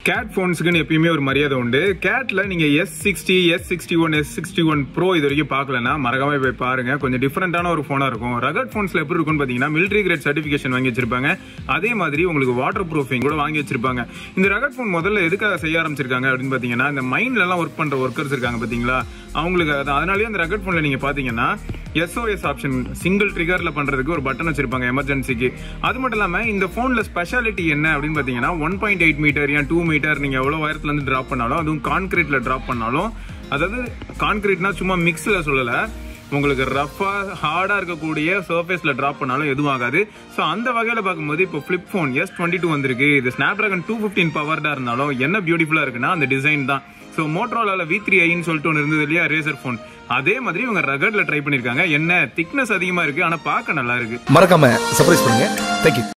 gate ஃபோன்ஸுக்குன்னு எப்பயுமே ஒரு மரியாதை உண்டு கேட்ல நீங்க S sixty S sixty one S sixty one bro இது வரைக்கும் பார்க்கலன்னா மறக்காம போய் பாருங்க கொஞ்சம் டிஃப்ரெண்டான ஒரு ஃபோனா இருக்கும் ரகட் ஃபோன்ஸ்ல எப்படி இருக்கும்னு பாத்தீங்கன்னா மிலிட்ரி கிரேட் சர்டிபிகேஷன் வாங்கி வச்சிருப்பாங்க அதே மாதிரி உங்களுக்கு வாட்டர் ப்ரூஃபிங் கூட வாங்கி வச்சிருப்பாங்க இந்த ரகட் ஃபோன் முதல்ல எதுக்காக செய்ய ஆரம்பிச்சிருக்காங்க அப்படின்னு பாத்தீங்கன்னா இந்த மைண்ட்ல எல்லாம் ஒர்க் பண்ற ஒர்க்கர்ஸ் இருக்காங்க பாத்தீங்களா அவங்களுக்கு அது- அதனாலேயே அந்த ரகட் ஃபோன்ல நீங்க பாத்தீங்கன்னா எஸ்ஓஎஸ் ஆப்ஷன் சிங்கிள் ட்ரிகர்ல பண்றதுக்கு ஒரு பட்டன் வச்சிருப்பாங்க எமர்ஜென்சிக்கு அது மட்டும் இல்லாம இந்த போன்ல ஸ்பெஷாலிட்டி என்ன அப்படின்னு பாத்தீங்கன்னா ஒன் பாயிண்ட் எயிட் மீட்டர் ஏன் டூ மீட்டர் நீங்க எவ்வளவு உயரத்துல இருந்து டிராப் பண்ணாலும் அதுவும் கான்கிரீட்ல டிராப் பண்ணாலும் அதாவது கான்கிரீட்னா சும்மா மிக்ஸ்ல சொல்லல உங்களுக்கு ரஃபா ஹார்டா இருக்கக்கூடிய சர்ஃபேஸ்ல டிராப் பண்ணாலும் எதுவும் ஆகாது ஸோ அந்த வகையில பார்க்கும்போது இப்போ flip phone S twenty two வந்திருக்கு இது ஸ்னாப் டிராகன் டூ ஃபிஃப்டின் பவர்டா இருந்தாலும் என்ன பியூட்டிஃபுல்லா இருக்குன்னா அந்த டிசைன் தான் ஸோ மோட்ரோலால வி த்ரீ ஐன்னு சொல்லிட்டு ஒன்று இருந்தது இல்லையா ரேசர் ஃபோன் அதே மாதிரி இவங்க ரகட்ல ட்ரை பண்ணிருக்காங்க என்ன திக்னஸ் அதிகமா இருக்கு ஆனா பார்க்க நல்லா இருக்கு மறக்காம சர்ப்ரைஸ் பண்ணுங்க தேங்க்யூ